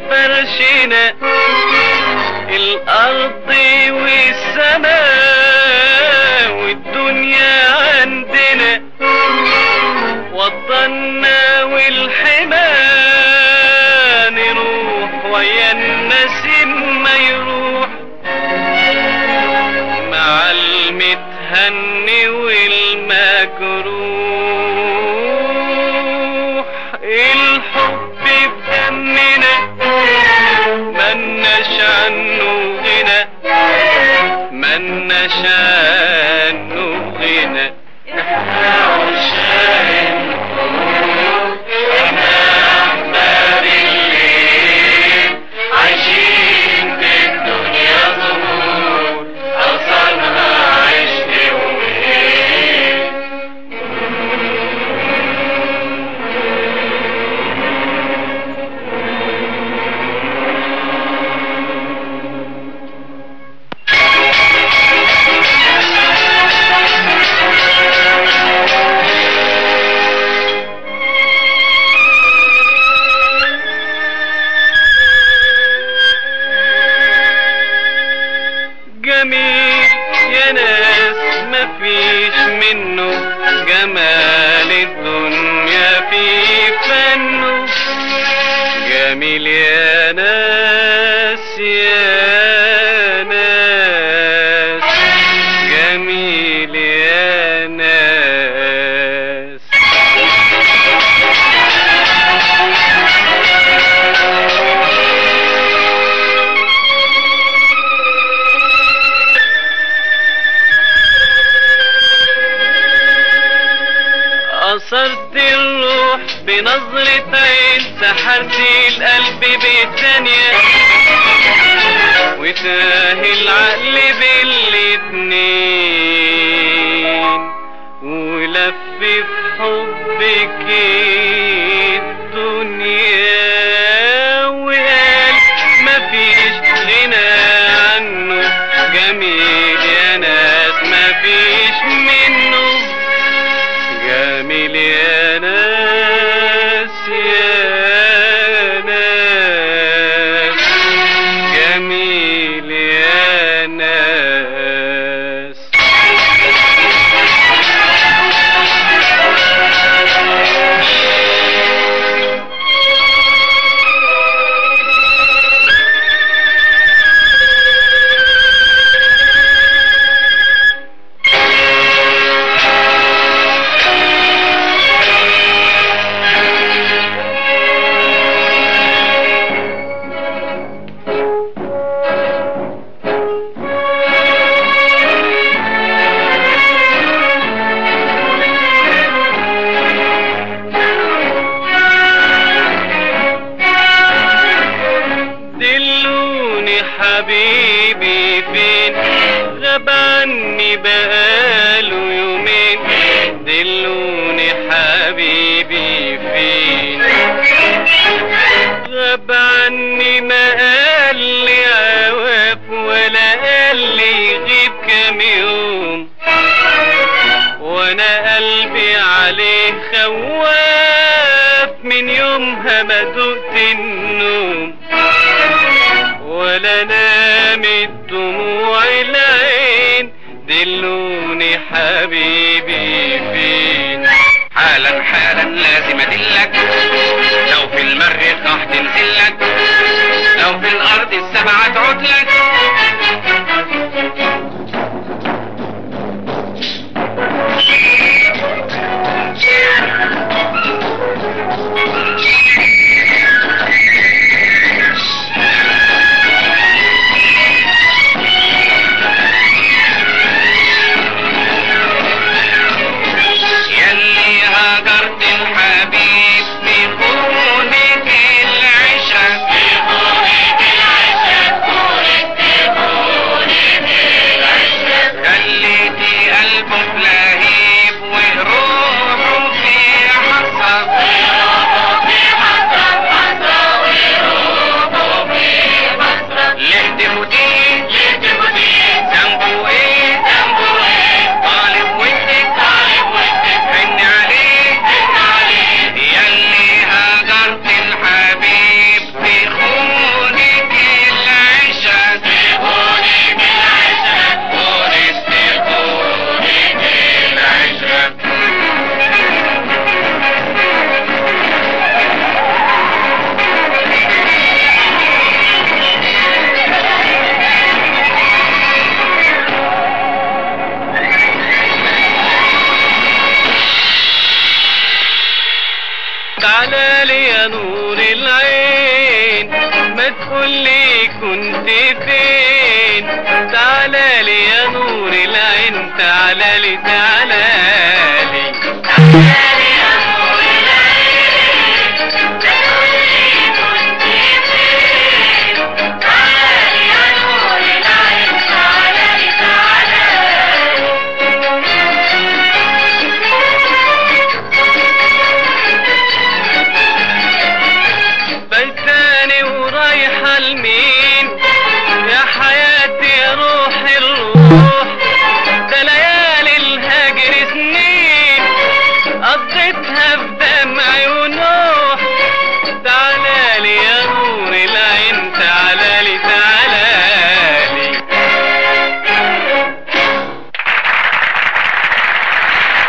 فرشنا الأرض والسماء والدنيا عندنا وطنا والحما نروح ويا النسيم ما يروح مع المتهني والمجروح الحب في دمنا مناش عنه غنى مناش عنه غنى احنا عشاق الخمور احنا احباب الليل عايشين في الدنيا ظهور اصلها عشق وميل جميل يا ناس مفيش منه جمال الدنيا في فنه جميل يا ناس يا ناس جميل يا ناس أثرت الروح بنظرة عين سحرت القلب بالثانية وتاه العقل بالاتنين ولف في حبك الدنيا وقال مفيش غنى عنه جميل يا ناس مفيش منه جميل يا ناس يا ناس جميل يا ناس دلوني حبيبي فين غاب عني بقاله يومين دلوني حبيبي فين غاب عني ما قال لي عواف ولا قال لي يغيب كام يوم وانا قلبي عليه خواف من يومها ما دقت النوم ولا نامت دموع العين دلوني حبيبي فين حالا حالا لازم ادلك لو في المريخ راح تنزلك لو في الارض السبعة تعدلك يلي هاجرت الحبيب بخونك العشا بخونك العشا بخونك قول لي كنت فين تعالى لي يا نور العين تعالى لي تعالى لي